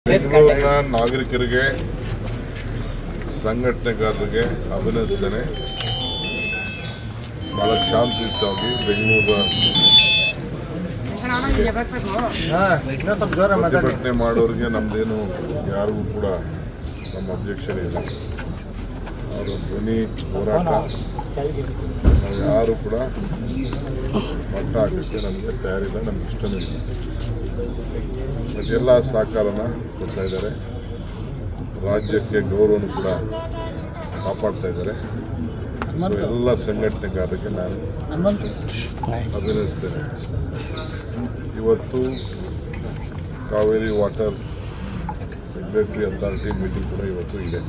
ಬೆಂಗಳೂರಿನ ನಾಗರಿಕರಿಗೆ ಸಂಘಟನೆಗಾರರಿಗೆ ಅಭಿನಂದಿಸ್ತೇನೆ ಬಹಳ ಶಾಂತಿಯುತವಾಗಿ ಬೆಂಗಳೂರ ಇನ್ನೂ ಸ್ವಲ್ಪ ಜೋರ ಮಾತಾಡಿ ಪ್ರತಿಭಟನೆ ಮಾಡೋರಿಗೆ ನಮ್ದೇನು ಯಾರಿಗೂ ಕೂಡ ನಮ್ಮ ಅಬ್ಜೆಕ್ಷನ್ ಇಲ್ಲ ಅವರ ಧ್ವನಿ ಹೋರಾಟ ನಾವು ಯಾರು ಕೂಡ ಮಟ್ಟ ಹಾಕಕ್ಕೆ ನಮಗೆ ತಯಾರಿಲ್ಲ ನಮ್ಗೆ ಇಷ್ಟನೂ ಇಲ್ಲ ಬಟ್ ಎಲ್ಲ ಸಹಕಾರನ ಕೊಡ್ತಾ ಇದ್ದಾರೆ ರಾಜ್ಯಕ್ಕೆ ಗೌರವನು ಕೂಡ ಕಾಪಾಡ್ತಾ ಇದ್ದಾರೆ ಸೊ ಎಲ್ಲ ಸಂಘಟನೆಗಾರರಿಗೆ ನಾನು ಅಭಿನಯಿಸ್ತೇನೆ ಇವತ್ತು Kaveri water regulatory authority meeting ಕೂಡ ಇವತ್ತು ಇದೆ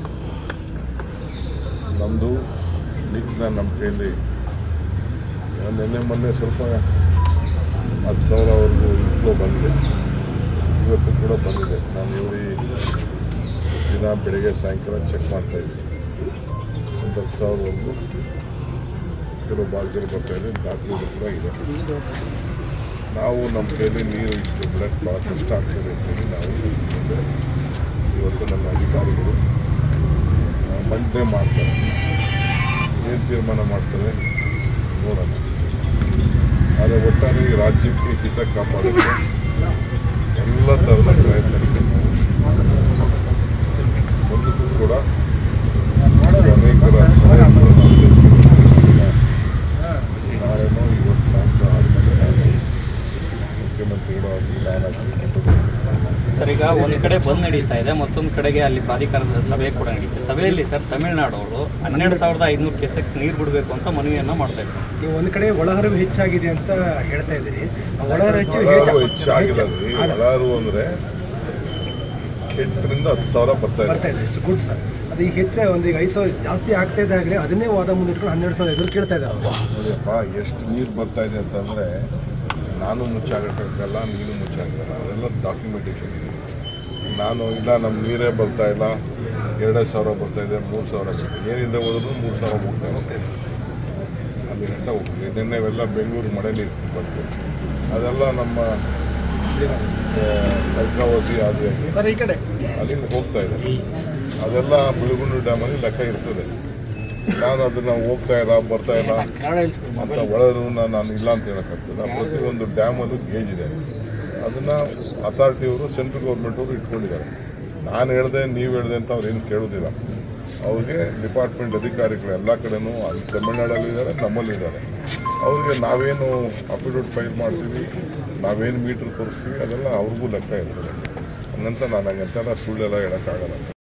ನಮ್ಮದು ನೀರಿನ ನಮ್ಮ ಕೈಯಲ್ಲಿ ನಿನ್ನೆ ಮೊನ್ನೆ ಸ್ವಲ್ಪ ಹತ್ತು ಸಾವಿರವರೆಗೂ ಇನ್ಫ್ಲೋ ಬಂದಿದೆ ಇವತ್ತು ಕೂಡ ಬಂದಿದೆ ನಾನು ಇವರಿ ದಿನ ಬೆಳಗ್ಗೆ ಸಾಯಂಕಾಲ ಚೆಕ್ ಮಾಡ್ತಾ ಇದ್ದೀನಿ ಒಂದು ಹತ್ತು ಸಾವಿರವರೆಗೂ ಕೆಲವು ಭಾಗದಲ್ಲಿ ಬರ್ತಾ ಇದೆ ದಾಖಲೆಗಳು ಕೂಡ ಇದೆ ನಾವು ನಮ್ಮ ಕೈಯಲ್ಲಿ ನೀರು ಇಷ್ಟು ಬಿಡಕ್ಕೆ ಭಾಳ ಕಷ್ಟ ಆಗ್ತದೆ ಅಂತೇಳಿ ನಾವು ಮುಂದೆ ಇವತ್ತು ನಮ್ಮ ಅಧಿಕಾರಿಗಳು ಆ, ಮಂಡನೆ ಮಾಡ್ತಾರೆ ಏನು ತೀರ್ಮಾನ ಮಾಡ್ತಾರೆ ನೋಡೋಣ ಆದರೆ ಒಟ್ಟಾರೆ ಈ ರಾಜ್ಯಕ್ಕೆ ಹಿತ ಕಾಪಾಡೋಕ್ಕೆ ಎಲ್ಲ ಥರದ ಪ್ರಯತ್ನ ಮುಂದಕ್ಕೂ ಕೂಡ ಅನೇಕರ ಸಲಹೆಗಳನ್ನು ನಾಳೆನೋ ಇವತ್ತು ಸಾಯಂಕಾಲ ಆದಮೇಲೆ ನಾನು ಮುಖ್ಯಮಂತ್ರಿಗಳು ಆಗಲಿ ನಾನಾಗಲಿ ಸರ್ ಈಗ ಒಂದ್ ಕಡೆ ಬಂದ್ ನಡೀತಾ ಇದೆ ಮತ್ತೊಂದು ಕಡೆಗೆ ಅಲ್ಲಿ ಪ್ರಾಧಿಕಾರದ ಸಭೆ ಕೂಡ ನಡೀತಿದೆ ಸಭೆಯಲ್ಲಿ ಸರ್ ತಮಿಳುನಾಡು ಅವರು ಹನ್ನೆರಡು ಸಾವಿರದ ಐದುನೂರು ಕೆಸಕ್ಕೆ ನೀರು ಬಿಡಬೇಕು ಅಂತ ಮನವಿಯನ್ನ ಮಾಡ್ತಾ ಇದ್ದಾರೆ ನೀವು ಒಂದು ಕಡೆ ಒಳಹರಿವು ಹೆಚ್ಚಾಗಿದೆ ಅಂತ ಹೇಳ್ತಾ ಇದ್ದೀರಿ ಆ ಒಳಹರಿವು ಹೆಚ್ಚು ಒಳಾರು ಹೆಚ್ಚು- ಹೆಚ್ಚಾಗಿಲ್ಲ ರೀ ಅಲ್ಲ, ಒಳಾರು ಅಂದರೆ ಎಂಟರಿಂದ ಹತ್ತು ಸಾವಿರ ಬರ್ತಾ ಬರ್ತಾ ಇದೆ ಇದೆ ಇಟ್ಸ್ ಗುಡ್ ಸರ್ ಅದು ಈಗ ಹೆಚ್ಚು ಒಂದು ಈಗ ಐದು ಸಾವಿರ ಜಾಸ್ತಿ ಆಗ್ತಾ ಇದ್ದಾಗಲೇ ಅದನ್ನೇ ವಾದ ಮುಂದಿಟ್ಕೊಂಡು ಹನ್ನೆರಡು ಸಾವಿರ ಎದುರು ಕೇಳ್ತಾ ಇದ್ದಾರೆ ಅವರು ನೋಡಿಯಪ್ಪ ಎಷ್ಟು ನೀರು ಬರ್ತಾ ಇದೆ ಅಂತಂದರೆ ನಾನು ಮುಚ್ಚಾಗಕ್ಕಾಗಲ್ಲ ನೀನು ಮುಚ್ಚಾಗಲ್ಲ ಅದೆಲ್ಲ ಡಾಕ್ಯುಮೆಂಟೇಷನ್ ಇದೆ ನಾನು ಇಲ್ಲ ನಮ್ಮ ನೀರೇ ಬರ್ತಾ ಇಲ್ಲ ಎರಡೇ ಸಾವಿರ ಬರ್ತಾ ಇದೆ ಮೂರು ಸಾವಿರ ಬರ್ತಾ ಏನಿಲ್ಲದೆ ಹೋದ್ರೂ ಮೂರು ಸಾವಿರ ಹೋಗ್ತಾ ಹೋಗ್ತಾ ಇದೆ ಅಲ್ಲಿ ಗಂಟ ಹೋಗ್ತದೆ ನಿನ್ನೆ ಇವೆಲ್ಲ ಬೆಂಗಳೂರು ಮಳೆ ನೀರು ಬಂತು ಅದೆಲ್ಲ ನಮ್ಮ ಆ, ಅರ್ಕಾವತಿ ಆದಿಯಾಗಿ ಸರ್ ಈ ಕಡೆ ಅಲ್ಲಿಂದ ಹೋಗ್ತಾ ಇದೆ ಅದೆಲ್ಲ ಬಿಳುಗುಂಡು ಡ್ಯಾಮಲ್ಲಿ ಲೆಕ್ಕ ಇರ್ತದೆ ನಾನು ಅದನ್ನು ಹೋಗ್ತಾ ಇಲ್ಲ ಬರ್ತಾ ಇಲ್ಲ ಅಂತ ಒಳರನ್ನ ನಾನು ಇಲ್ಲ ಅಂತ ಹೇಳೋಕ್ಕಾಗ್ತದೆ ಪ್ರತಿಯೊಂದು ಡ್ಯಾಮಲ್ಲೂ ಗೇಜ್ ಇದೆ ಅದನ್ನು ಅಥಾರಿಟಿಯವರು ಸೆಂಟ್ರಲ್ ಗೌರ್ಮೆಂಟವರು ಇಟ್ಕೊಂಡಿದ್ದಾರೆ ನಾನು ಹೇಳ್ದೆ ನೀವು ಹೇಳ್ದೆ ಅಂತ ಅವ್ರು ಏನು ಕೇಳೋದಿಲ್ಲ ಅವ್ರಿಗೆ ಡಿಪಾರ್ಟ್ಮೆಂಟ್ ಅಧಿಕಾರಿಗಳು ಎಲ್ಲ ಕಡೆನೂ ಅಲ್ಲಿ ತಮಿಳ್ನಾಡಲ್ಲಿ ಇದ್ದಾರೆ ನಮ್ಮಲ್ಲಿ ಇದ್ದಾರೆ ಅವ್ರಿಗೆ ನಾವೇನು ಅಫಿಡವಿಟ್ ಫೈಲ್ ಮಾಡ್ತೀವಿ ನಾವೇನು ಮೀಟ್ರ್ ತೋರಿಸ್ತೀವಿ ಅದೆಲ್ಲ ಅವ್ರಿಗೂ ಲೆಕ್ಕ ಇರ್ತದೆ ಹಂಗಂತ ನಾನು ಹಂಗಂತೆಲ್ಲ ಸುಳ್ಳೆಲ್ಲ ಹೇಳೋಕ್ಕಾಗಲ್ಲ